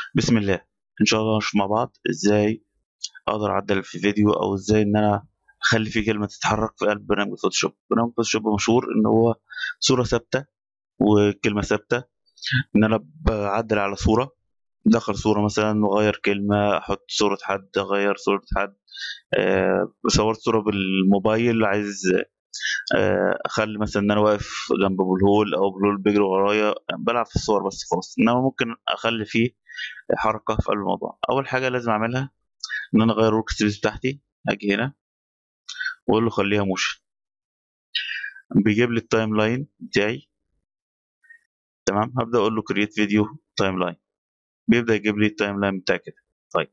بسم الله ان شاء الله نشوف مع بعض ازاي اقدر اعدل في فيديو او ازاي ان انا اخلي في كلمه تتحرك في قلب برنامج فوتوشوب برنامج فوتوشوب مشهور ان هو صوره ثابته وكلمه ثابته ان انا بعدل على صوره دخل صوره مثلا واغير كلمه احط صوره حد اغير صوره حد أه صورت صوره بالموبايل عايز أه اخلي مثلا ان انا واقف جنب بلهول او بلهول بيجري ورايا بلعب في الصور بس خلاص انما ممكن اخلي فيه حركه في قلب الموضوع اول حاجه لازم اعملها ان انا اغير الورك سبيس بتاعتي اجي هنا واقول له خليها موشن بيجيب لي التايم لاين بتاعي تمام هبدا اقول له كرييت فيديو تايم لاين بيبدا يجيب لي التايم لاين بتاعي كده طيب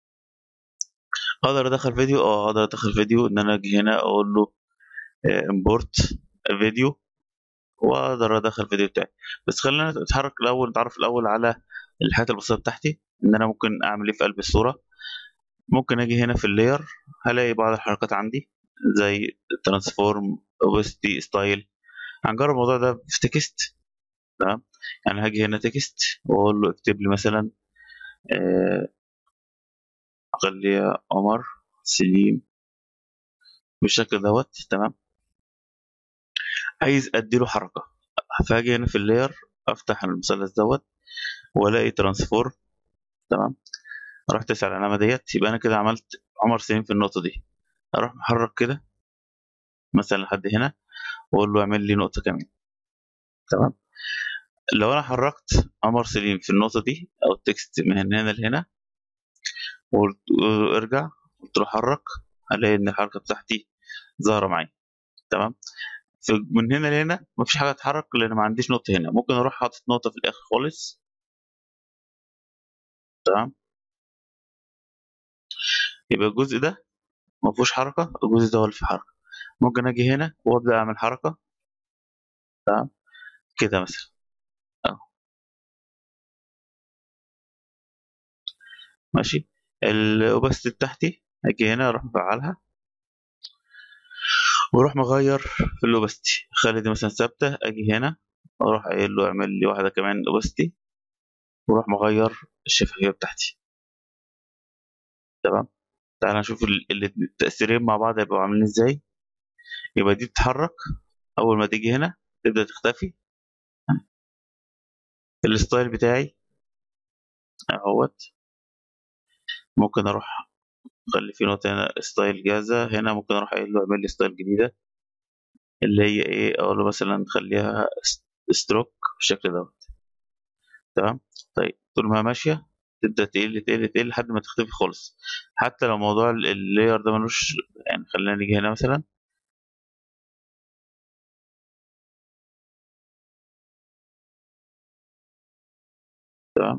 اقدر ادخل فيديو اه اقدر ادخل فيديو ان انا اجي هنا اقول له امبورت فيديو واقدر ادخل فيديو بتاعي بس خلينا نتحرك الاول نتعرف الاول على الحاجات البسيطه بتاعتي ان انا ممكن اعمل ايه في قلب الصوره ممكن اجي هنا في اللاير هلاقي بعض الحركات عندي زي ترانسفورم اوبستي ستايل هنجرب الموضوع ده في تكست تمام يعني هاجي هنا تكست واقول له اكتب لي مثلا اخليها عمر سليم بالشكل دوت تمام عايز اديله حركه فهاجي هنا في اللاير افتح المثلث دوت والاقي ترانسفورم تمام اروح تسأل على العلامه ديت يبقى انا كده عملت عمر سليم في النقطه دي اروح محرك كده مثلا لحد هنا واقول له اعمل لي نقطه كمان تمام لو انا حركت عمر سليم في النقطه دي او التكست من هنا لهنا وارجع قلت له حرك هلاقي ان الحركه بتاعتي ظاهره معايا تمام من هنا لهنا مفيش حاجه تتحرك لان ما عنديش نقطه هنا ممكن اروح حاطط نقطه في الاخر خالص تمام يبقى الجزء ده ما فيهوش حركه الجزء ده هو اللي فيه حركه ممكن اجي هنا وابدا اعمل حركه تمام كده مثلا اهو ماشي الاوباستي بتاعتي اجي هنا اروح مفعلها واروح مغير في الاوباستي خلي دي مثلا ثابته اجي هنا اروح قايل له اعمل لي واحده كمان اوباستي واروح مغير الشفافيه بتاعتي تمام تعال نشوف التأثيرين مع بعض هيبقوا عاملين ازاي يبقى دي بتتحرك اول ما تيجي هنا تبدأ تختفي الستايل بتاعي اهوت ممكن اروح اخلي في نقطة هنا ستايل جاهزة هنا ممكن اروح قايل له اعمل لي ستايل جديدة اللي هي ايه اقول له مثلا نخليها ستروك بالشكل دوت تمام طيب طول ما هي ماشية تبدا تقل تقل تقل لحد ما تختفي خالص حتى لو موضوع اللاير ده ملوش يعني خلينا نيجي هنا مثلا تمام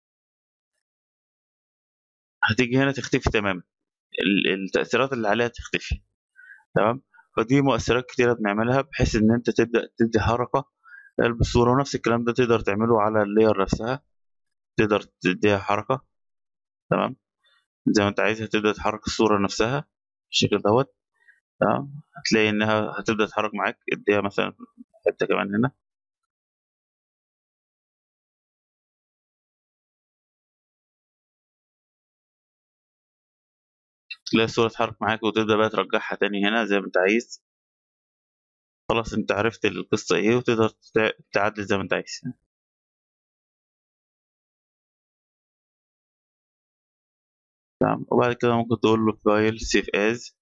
هتيجي هنا تختفي تماما التأثيرات اللي عليها تختفي تمام فدي مؤثرات كتيرة بنعملها بحيث ان انت تبدأ تدي حركة بالصورة ونفس الكلام ده تقدر تعمله على اللاير نفسها تقدر تديها حركة تمام زي ما انت عايزها تبدأ تحرك الصورة نفسها بالشكل دوت تمام هتلاقي انها هتبدأ تتحرك معاك اديها مثلا حتة كمان هنا تلاقي الصورة تتحرك معاك وتبدأ بقى ترجعها تاني هنا زي ما انت عايز خلاص انت عرفت القصة ايه وتقدر تعدل زي ما انت عايز تمام وبعد كده ممكن تقول له فايل سيف از